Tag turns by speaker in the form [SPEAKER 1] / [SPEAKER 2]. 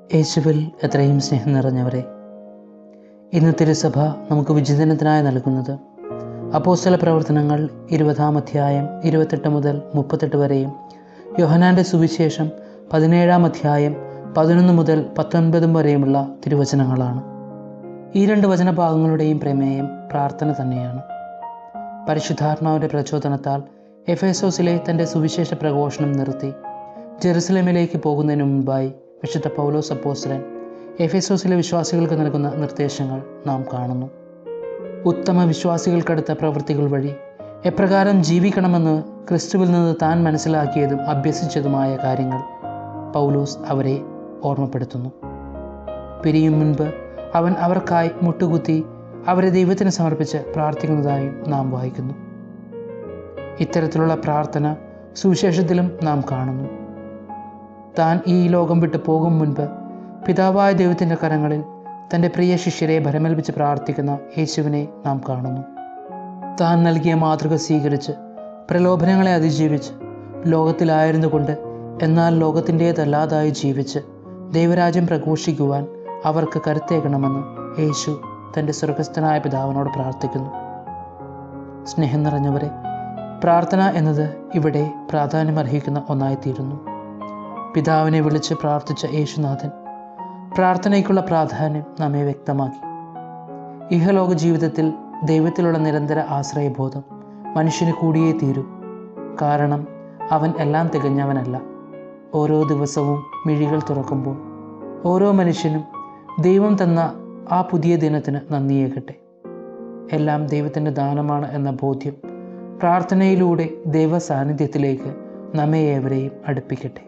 [SPEAKER 1] യേശുവിൽ എത്രയും സ്നേഹം നിറഞ്ഞവരെ ഇന്ന് തിരുസഭ നമുക്ക് വിചിന്തനത്തിനായി നൽകുന്നത് അപ്പോസ്തല പ്രവർത്തനങ്ങൾ ഇരുപതാം അധ്യായം ഇരുപത്തെട്ട് മുതൽ മുപ്പത്തെട്ട് വരെയും യോഹനാൻ്റെ സുവിശേഷം പതിനേഴാം അധ്യായം പതിനൊന്ന് മുതൽ പത്തൊൻപതും വരെയുമുള്ള തിരുവചനങ്ങളാണ് ഈ രണ്ട് വചനഭാഗങ്ങളുടെയും പ്രമേയം പ്രാർത്ഥന തന്നെയാണ് പരിശുദ്ധാത്മാവിൻ്റെ പ്രചോദനത്താൽ എഫേസോസിലെ തൻ്റെ സുവിശേഷ പ്രഘോഷണം നിർത്തി ജെറുസലേമിലേക്ക് പോകുന്നതിന് മുൻപായി വിശുദ്ധ പൗലോസ് അപ്പോസ്തലൻ എഫേസോസിലെ വിശ്വാസികൾക്ക് നൽകുന്ന നിർദ്ദേശങ്ങൾ നാം കാണുന്നു ഉത്തമ വിശ്വാസികൾക്കടുത്ത പ്രവൃത്തികൾ വഴി എപ്രകാരം ജീവിക്കണമെന്ന് ക്രിസ്തുവിൽ നിന്ന് താൻ മനസ്സിലാക്കിയതും അഭ്യസിച്ചതുമായ കാര്യങ്ങൾ പൗലോസ് അവരെ ഓർമ്മപ്പെടുത്തുന്നു പിരിയും മുൻപ് അവൻ അവർക്കായി മുട്ടുകുത്തി അവരെ ദൈവത്തിന് സമർപ്പിച്ച് പ്രാർത്ഥിക്കുന്നതായും നാം വായിക്കുന്നു ഇത്തരത്തിലുള്ള പ്രാർത്ഥന സുവിശേഷത്തിലും നാം കാണുന്നു താൻ ഈ ലോകം വിട്ടു പോകും മുൻപ് പിതാവായ ദൈവത്തിൻ്റെ കരങ്ങളിൽ തൻ്റെ പ്രിയ ശിഷ്യരെ ഭരമേൽപ്പിച്ച് പ്രാർത്ഥിക്കുന്ന യേശുവിനെ നാം കാണുന്നു താൻ നൽകിയ മാതൃക സ്വീകരിച്ച് പ്രലോഭനങ്ങളെ അതിജീവിച്ച് ലോകത്തിലായിരുന്നു കൊണ്ട് എന്നാൽ ലോകത്തിൻ്റേതല്ലാതായി ജീവിച്ച് ദൈവരാജ്യം പ്രഘോഷിക്കുവാൻ അവർക്ക് കരുത്തേക്കണമെന്ന് യേശു തൻ്റെ സ്വർഗസ്ഥനായ പിതാവിനോട് പ്രാർത്ഥിക്കുന്നു സ്നേഹം നിറഞ്ഞവരെ പ്രാർത്ഥന എന്നത് ഇവിടെ പ്രാധാന്യമർഹിക്കുന്ന ഒന്നായിത്തീരുന്നു പിതാവിനെ വിളിച്ച് പ്രാർത്ഥിച്ച യേശുനാഥൻ പ്രാർത്ഥനയ്ക്കുള്ള പ്രാധാന്യം നമ്മെ വ്യക്തമാക്കി ഇഹലോക ജീവിതത്തിൽ ദൈവത്തിലുള്ള നിരന്തര ആശ്രയബോധം മനുഷ്യന് കൂടിയേ തീരൂ കാരണം അവൻ എല്ലാം തികഞ്ഞവനല്ല ഓരോ ദിവസവും മിഴികൾ തുറക്കുമ്പോൾ ഓരോ മനുഷ്യനും ദൈവം തന്ന ആ പുതിയ ദിനത്തിന് നന്ദിയേകട്ടെ എല്ലാം ദൈവത്തിൻ്റെ ദാനമാണ് എന്ന ബോധ്യം പ്രാർത്ഥനയിലൂടെ ദൈവ സാന്നിധ്യത്തിലേക്ക് നമ്മെ ഏവരെയും അടുപ്പിക്കട്ടെ